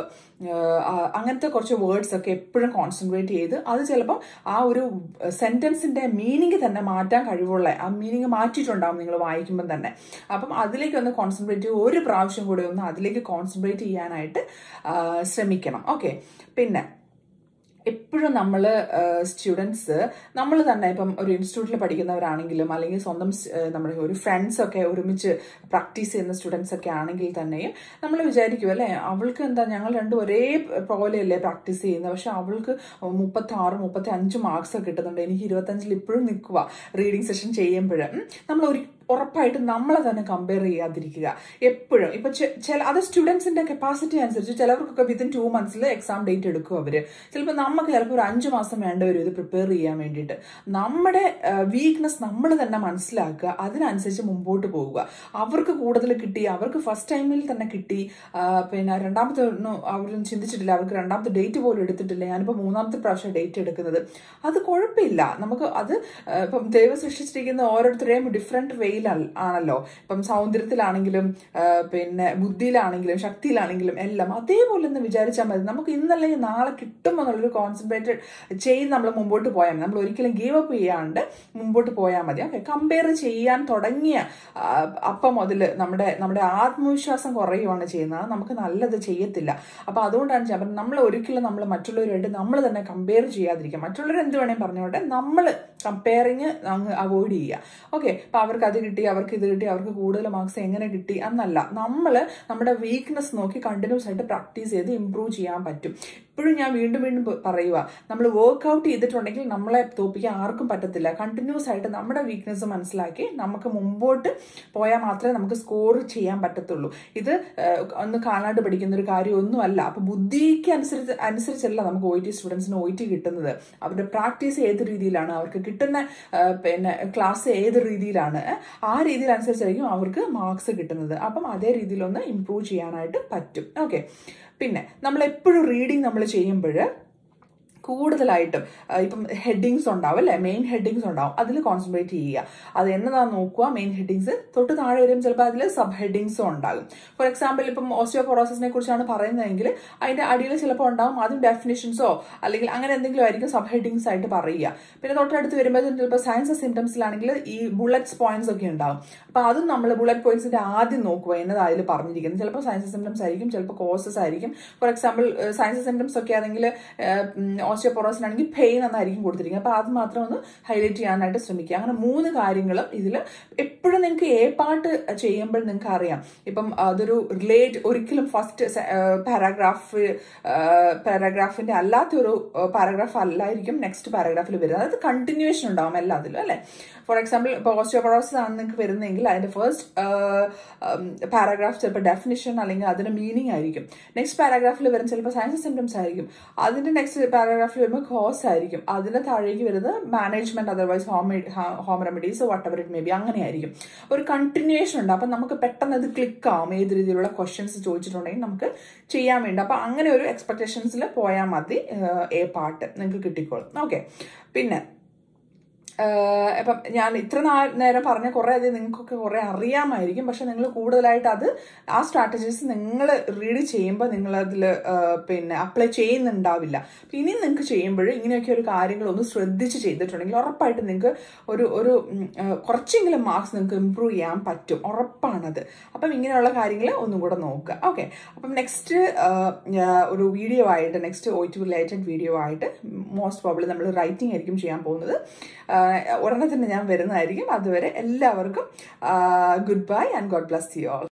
അങ്ങനത്തെ കുറച്ച് വേർഡ്സ് ഒക്കെ എപ്പോഴും കോൺസെൻട്രേറ്റ് ചെയ്ത് അത് ചിലപ്പം ആ ഒരു സെന്റൻസിന്റെ മീനിങ് തന്നെ മാറ്റാൻ കഴിവുള്ള ആ മീനിങ് മാറ്റിയിട്ടുണ്ടാവും നിങ്ങൾ വായിക്കുമ്പോൾ തന്നെ അപ്പം അതിലേക്ക് ഒന്ന് കോൺസെൻട്രേറ്റ് ചെയ്ത് ഒരു പ്രാവശ്യം കൂടെ ഒന്ന് അതിലേക്ക് കോൺസെൻട്രേറ്റ് ചെയ്യാനായിട്ട് ആ, ശ്രമിക്കണം ഓക്കെ പിന്നെ എപ്പോഴും നമ്മൾ സ്റ്റുഡൻസ് നമ്മൾ തന്നെ ഇപ്പം ഒരു ഇൻസ്റ്റിറ്റ്യൂട്ടിൽ പഠിക്കുന്നവരാണെങ്കിലും അല്ലെങ്കിൽ സ്വന്തം സ്- ഏഹ് നമ്മുടെ ഒരു ഫ്രണ്ട്സ് ഒക്കെ ഒരുമിച്ച് പ്രാക്ടീസ് ചെയ്യുന്ന സ്റ്റുഡൻസ് ഒക്കെ ആണെങ്കിൽ തന്നെയും നമ്മൾ വിചാരിക്കും അല്ലേ അവൾക്ക് എന്താ ഞങ്ങൾ രണ്ടും ഒരേ പോലെയല്ലേ പ്രാക്ടീസ് ചെയ്യുന്നത് പക്ഷെ അവൾക്ക് മുപ്പത്തി ആറ് മുപ്പത്തി അഞ്ച് മാർക്സ് കിട്ടുന്നുണ്ട് എനിക്ക് ഇരുപത്തഞ്ചിൽ ഇപ്പോഴും നിൽക്കുക റീഡിങ് സെഷൻ ചെയ്യുമ്പോൾ നമ്മൾ ഒരു ഉറപ്പായിട്ടും നമ്മളെ തന്നെ കമ്പയർ ചെയ്യാതിരിക്കുക എപ്പോഴും ഇപ്പൊ ചെ- ചില അത് സ്റ്റുഡൻസിന്റെ കപ്പാസിറ്റി അനുസരിച്ച് ചിലവർക്കൊക്കെ വിത്തിൻ ടു മന്ത്സിൽ എക്സാം ഡേറ്റ് എടുക്കും അവര് ചിലപ്പോൾ നമുക്ക് ചിലപ്പോൾ ഒരു അഞ്ച് മാസം വേണ്ട വരും ഇത് പ്രിപ്പയർ ചെയ്യാൻ വേണ്ടിയിട്ട് നമ്മുടെ വീക്ക്നെസ് നമ്മൾ തന്നെ മനസ്സിലാക്കുക അതിനനുസരിച്ച് മുമ്പോട്ട് പോവുക അവർക്ക് കൂടുതൽ കിട്ടി അവർക്ക് ഫസ്റ്റ് ടൈമിൽ തന്നെ കിട്ടി ആ, പിന്നെ രണ്ടാമത്തെ ഒന്നും അവരും ചിന്തിച്ചിട്ടില്ല അവർക്ക് രണ്ടാമത്തെ ഡേറ്റ് പോലും എടുത്തിട്ടില്ല ഞാനിപ്പോൾ മൂന്നാമത്തെ പ്രാവശ്യം ഡേറ്റ് എടുക്കുന്നത് അത് കുഴപ്പമില്ല നമുക്ക് അത് ആ, ഇപ്പം ദൈവം സൃഷ്ടിച്ചിരിക്കുന്ന ഓരോരുത്തരെയും ഡിഫറെന്റ് വെയിൽ ആണല്ലോ ഇപ്പം സൗന്ദര്യത്തിലാണെങ്കിലും ആ, പിന്നെ ബുദ്ധിയിലാണെങ്കിലും ശക്തിയിലാണെങ്കിലും എല്ലാം അതേപോലെ ഒന്ന് വിചാരിച്ചാൽ മതി നമുക്ക് ഇന്നല്ലെങ്കിൽ നാളെ കിട്ടുമെന്നുള്ളൊരു കോൺസെൻട്രേറ്റഡ് ചെയ്ത് നമ്മൾ മുമ്പോട്ട് പോയാൽ മതി നമ്മൾ ഒരിക്കലും ഗീവ് അപ്പ് ചെയ്യാണ്ട് മുമ്പോട്ട് പോയാൽ മതി ഓക്കെ കമ്പയർ ചെയ്യാൻ തുടങ്ങിയ ആ, അപ്പം മുതൽ നമ്മുടെ നമ്മുടെ ആത്മവിശ്വാസം കുറയുവാണ് ചെയ്യുന്നത് അത് നമുക്ക് നല്ലത് ചെയ്യത്തില്ല അപ്പൊ അതുകൊണ്ടാണ് ഞാൻ പറഞ്ഞത് നമ്മൾ ഒരിക്കലും നമ്മൾ മറ്റുള്ളവരുമായിട്ട് നമ്മൾ തന്നെ കമ്പയർ ചെയ്യാതിരിക്കുക മറ്റുള്ളവർ എന്ത് വേണേലും പറഞ്ഞോട്ടെ നമ്മൾ കമ്പയറിങ് അങ്ങ് അവോയ്ഡ് ചെയ്യുക ഓക്കെ അപ്പൊ അവർക്ക് അത് കിട്ടി അവർക്ക് ഇത് കിട്ടി അവർക്ക് കൂടുതൽ മാർക്സ് എങ്ങനെ കിട്ടി എന്നല്ല നമ്മൾ നമ്മുടെ വീക്ക്നെസ് നോക്കി കണ്ടിന്യൂസ് ആയിട്ട് പ്രാക്ടീസ് ചെയ്ത് ഇമ്പ്രൂവ് ചെയ്യാൻ പറ്റും ഇപ്പോഴും ഞാൻ വീണ്ടും വീണ്ടും പ- പറയുക നമ്മൾ വർക്ക്ഔട്ട് ചെയ്തിട്ടുണ്ടെങ്കിൽ നമ്മളെ തോപ്പിക്കാൻ ആർക്കും പറ്റത്തില്ല കണ്ടിന്യൂസ് ആയിട്ട് നമ്മുടെ വീക്ക്നെസ് മനസ്സിലാക്കി നമുക്ക് മുമ്പോട്ട് പോയാൽ മാത്രമേ നമുക്ക് സ്കോർ ചെയ്യാൻ പറ്റത്തുള്ളൂ ഇത് ഏഹ്, ഒന്ന് കാണാണ്ട് പഠിക്കുന്ന ഒരു കാര്യമൊന്നുമല്ല അപ്പൊ ബുദ്ധിക്ക് അനുസരിച്ച് അനുസരിച്ചല്ല നമുക്ക് ഒ ടി സ്റ്റുഡൻസിന് ഒ ടി കിട്ടുന്നത് അവരുടെ പ്രാക്ടീസ് ഏത് രീതിയിലാണ് അവർക്ക് കിട്ടുന്ന ഏഹ്, പിന്നെ ക്ലാസ് ഏത് രീതിയിലാണ് ഏഹ്, ആ രീതിയിൽ അനുസരിച്ചായിരിക്കും അവർക്ക് മാർക്സ് കിട്ടുന്നത് അപ്പം അതേ രീതിയിലൊന്ന് ഇമ്പ്രൂവ് ചെയ്യാനായിട്ട് പറ്റും ഓക്കെ പിന്നെ നമ്മൾ എപ്പോഴും റീഡിങ് നമ്മൾ ചെയ്യുമ്പോൾ കൂടുതലായിട്ടും ആ, ഇപ്പം ഹെഡിങ്സ് ഉണ്ടാവും അല്ലെ മെയിൻ ഹെഡിങ്സ് ഉണ്ടാവും അതിൽ കോൺസെൻട്രേറ്റ് ചെയ്യുക അത് എന്നതാന്ന് നോക്കുക മെയിൻ ഹെഡിങ്സ് തൊട്ട് താഴെ വരും ചിലപ്പോൾ അതിൽ സബ് ഹെഡിങ്സും ഉണ്ടാകും ഫോർ എക്സാമ്പിൾ ഇപ്പം ഓസ്റ്റിയോപൊറോസിനെ കുറിച്ചാണ് പറയുന്നതെങ്കിൽ അതിന്റെ അടിയിൽ ചിലപ്പോൾ ഉണ്ടാവും ആദ്യം ഡെഫിനിഷൻസോ അല്ലെങ്കിൽ അങ്ങനെ എന്തെങ്കിലും ആയിരിക്കും സബ് ഹെഡിങ്സ് ആയിട്ട് പറയുക പിന്നെ തൊട്ടടുത്ത് വരുമ്പോൾ ചിലപ്പോൾ സയൻസ് സിംറ്റംസിലാണെങ്കിൽ ഈ ബുള്ളറ്റ്സ് പോയിന്റ്സ് ഒക്കെ ഉണ്ടാവും അപ്പൊ അതും നമ്മൾ ബുള്ളറ്റ് പോയിന്റ്സിന്റെ ആദ്യം നോക്കുക എന്നതാ അതിൽ പറഞ്ഞിരിക്കുന്നത് ചിലപ്പോൾ സയൻസ് സിംറ്റംസ് ആയിരിക്കും ചിലപ്പോൾ കോസസ് ആയിരിക്കും ഫോർ എക്സാമ്പിൾ സയൻസ് സിംറ്റംസ് ഒക്കെ ആണെങ്കിൽ ഓസ്റ്റിയോപൊറോസിനാണെങ്കിൽ പെയിൻ എന്നായിരിക്കും കൊടുത്തിരിക്കുന്നത് അപ്പൊ അത് മാത്രം ഒന്ന് ഹൈലൈറ്റ് ചെയ്യാനായിട്ട് ശ്രമിക്കുക അങ്ങനെ മൂന്ന് കാര്യങ്ങളും ഇതിൽ എപ്പോഴും നിങ്ങൾക്ക് എ പാർട്ട് ചെയ്യുമ്പോൾ നിങ്ങൾക്ക് അറിയാം ഇപ്പം അതൊരു റിലേറ്റ് ഒരിക്കലും ഫസ്റ്റ് പാരാഗ്രാഫ് പാരാഗ്രാഫിന്റെ അല്ലാത്തൊരു പാരാഗ്രാഫ് അല്ലായിരിക്കും നെക്സ്റ്റ് പാരാഗ്രാഫിൽ വരുന്നത് അതായത് കണ്ടിന്യൂവേഷൻ ഉണ്ടാവും എല്ലാത്തിലും അല്ലെ ഫോർ എക്സാമ്പിൾ ഇപ്പോൾ ഓസ്റ്റിയോപൊറോസിസ് ആണ് നിങ്ങൾക്ക് വരുന്നതെങ്കിൽ അതിന്റെ ഫസ്റ്റ് പാരാഗ്രാഫ് ചിലപ്പോൾ ഡെഫിനിഷൻ അല്ലെങ്കിൽ അതിന്റെ മീനിങ് ആയിരിക്കും നെക്സ്റ്റ് പാരാഗ്രാഫിൽ വരുന്ന ചിലപ്പോൾ സയൻസ് സിംറ്റംസ് ആയിരിക്കും അതിന്റെ നെക്സ്റ്റ് പാരാഗ്രാഫിൽ വരുമ്പോൾ കോസ് ആയിരിക്കും അതിന്റെ താഴേക്ക് വരുന്നത് management otherwise home home remedies whatever it may be അങ്ങനെ ആയിരിക്കും ഒരു കണ്ടിന്യൂവേഷൻ ഉണ്ട് അപ്പം നമുക്ക് പെട്ടെന്ന് അത് ക്ലിക്ക് ആവും ഏത് രീതിയിലുള്ള ക്വസ്റ്റ്യൻസ് ചോദിച്ചിട്ടുണ്ടെങ്കിൽ നമുക്ക് ചെയ്യാൻ വേണ്ടി അപ്പം അങ്ങനെ ഒരു എക്സ്പെക്ടേഷൻസിൽ പോയാൽ മതി എ പാർട്ട് നിങ്ങൾക്ക് കിട്ടിക്കോളും ഓക്കെ പിന്നെ ആഹ് ഇപ്പം ഞാൻ ഇത്ര നാ- നേരം പറഞ്ഞ കുറേ അധികം നിങ്ങൾക്കൊക്കെ കുറേ അറിയാമായിരിക്കും പക്ഷെ നിങ്ങൾ കൂടുതലായിട്ട് അത് ആ സ്ട്രാറ്റജീസ് നിങ്ങൾ റീഡ് ചെയ്യുമ്പോൾ നിങ്ങൾ അതിൽ പിന്നെ അപ്ലൈ ചെയ്യുന്നുണ്ടാവില്ല അപ്പം ഇനി നിങ്ങൾക്ക് ചെയ്യുമ്പോൾ ഇങ്ങനെയൊക്കെ ഒരു കാര്യങ്ങൾ ഒന്ന് ശ്രദ്ധിച്ച് ചെയ്തിട്ടുണ്ടെങ്കിൽ ഉറപ്പായിട്ട് നിങ്ങൾക്ക് ഒരു ഒരു ഉം, ആഹ് കുറച്ചെങ്കിലും മാർക്സ് നിങ്ങൾക്ക് ഇമ്പ്രൂവ് ചെയ്യാൻ പറ്റും ഉറപ്പാണത് അപ്പം ഇങ്ങനെയുള്ള കാര്യങ്ങൾ ഒന്നും കൂടെ നോക്കുക ഓക്കെ അപ്പം നെക്സ്റ്റ് ഒരു വീഡിയോ ആയിട്ട് next O T related video ആയിട്ട് മോസ്റ്റ് പ്രോബ്ലി നമ്മൾ റൈറ്റിംഗ് ആയിരിക്കും ചെയ്യാൻ പോകുന്നത് ആഹ് ഉടനെ തന്നെ ഞാൻ വരുന്നതായിരിക്കും അതുവരെ എല്ലാവർക്കും goodbye and God bless you all